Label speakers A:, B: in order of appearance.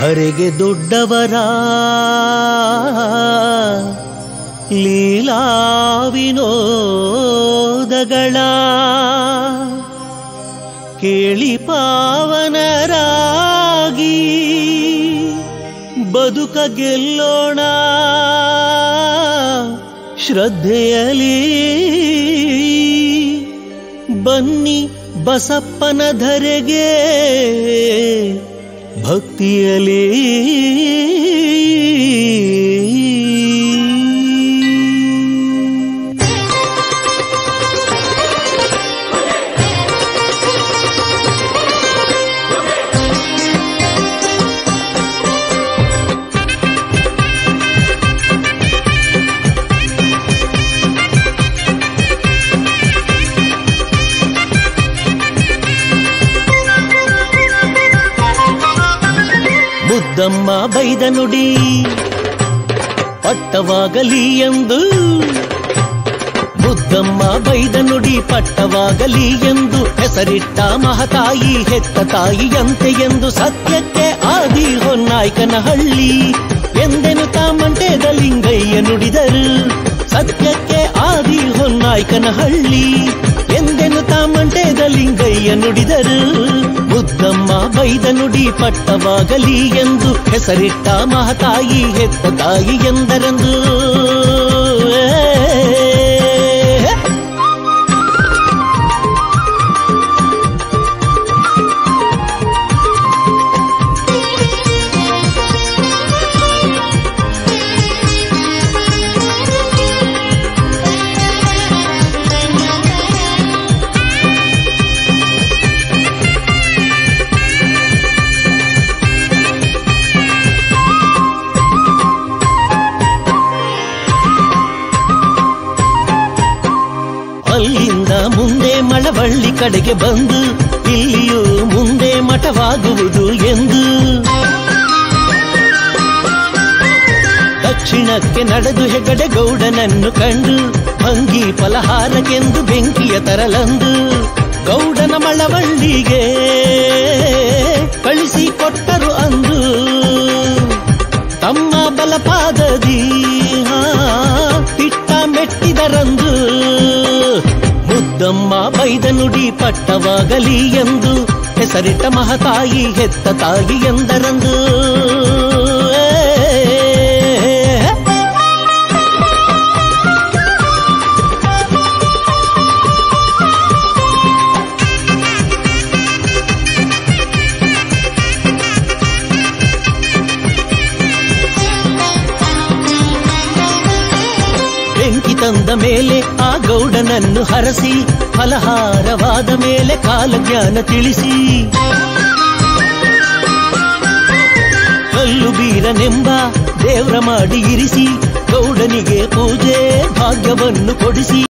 A: ಧರೆಗೆ ದೊಡ್ಡವರ ಲೀಲಾ ವಿನೋದಗಳ ಕೇಳಿ ಪಾವನರಾಗಿ ಬದುಕ ಗೆಲ್ಲೋಣ ಶ್ರದ್ಧೆಯಲಿ ಬನ್ನಿ ಬಸಪ್ಪನ ಧರೆಗೆ ಭಕ್ತಿಯಲಿ ಮುದ್ದಮ್ಮ ಬೈದ ನುಡಿ ಪಟ್ಟವಾಗಲಿ ಎಂದು ಮುದ್ದಮ್ಮ ಬೈದ ನುಡಿ ಪಟ್ಟವಾಗಲಿ ಎಂದು ಹೆಸರಿಟ್ಟ ಮಹತಾಯಿ ಹೆತ್ತ ತಾಯಿಯಂತೆ ಎಂದು ಸತ್ಯಕ್ಕೆ ಆದಿ ಹೊನ್ನಾಯ್ಕನ ಹಳ್ಳಿ ಎಂದೆನುತ ಮಂಟೇದ ಲಿಂಗಯ್ಯ ನುಡಿದರು ಸತ್ಯಕ್ಕೆ ಆದಿ ಹೊನ್ನಾಯ್ಕನ ಹಳ್ಳಿ ಎಂದೆನುತ ಮಂಟೇದ ಲಿಂಗಯ್ಯ ನುಡಿದರು ಮುದ್ದಮ್ಮ ಬೈದ ನುಡಿ ಪಟ್ಟವಾಗಲಿ ಎಂದು ಹೆಸರಿಟ್ಟ ಮಹತಾಯಿ ಹೆತ್ತ ತಾಯಿ ಎಂದರೆಂದು ಅಲ್ಲಿಂದ ಮುಂದೆ ಮಳವಳ್ಳಿ ಕಡೆಗೆ ಬಂದು ಇಲ್ಲಿಯೂ ಮುಂದೆ ಮಠವಾಗುವುದು ಎಂದು ದಕ್ಷಿಣಕ್ಕೆ ನಡೆದು ಹೆಗಡೆ ಗೌಡನನ್ನು ಕಂಡು ಭಂಗಿ ಫಲಹಾರಕ್ಕೆಂದು ಬೆಂಕಿಯ ತರಲಂದು ಗೌಡನ ಮಳವಳ್ಳಿಗೆ ಕಳಿಸಿ ಕೊಟ್ಟರು ಅಂದು ತಮ್ಮ ಬಲಪಾದದಿ ಹಾ, ಇಟ್ಟ ಮೆಟ್ಟಿದರಂದು ಮುದ್ದಮ್ಮ ಬೈದ ನುಡಿ ಪಟ್ಟವಾಗಲಿ ಎಂದು ಹೆಸರಿಟ್ಟ ಮಹತಾಯಿ ಹೆತ್ತ ತಾಯಿ ಎಂದರಂದು ಬೆಂಕಿ ತಂದ ಮೇಲೆ ಆ ಗೌಡನನ್ನು ಹರಸಿ ಫಲಹಾರವಾದ ಮೇಲೆ ಕಾಲಜ್ಞಾನ ತಿಳಿಸಿ ಕಲ್ಲು ಬೀರನೆಂಬ ದೇವ್ರ ಮಾಡಿ ಇರಿಸಿ ಗೌಡನಿಗೆ ಪೂಜೆ ಭಾಗ್ಯವನ್ನು ಕೊಡಿಸಿ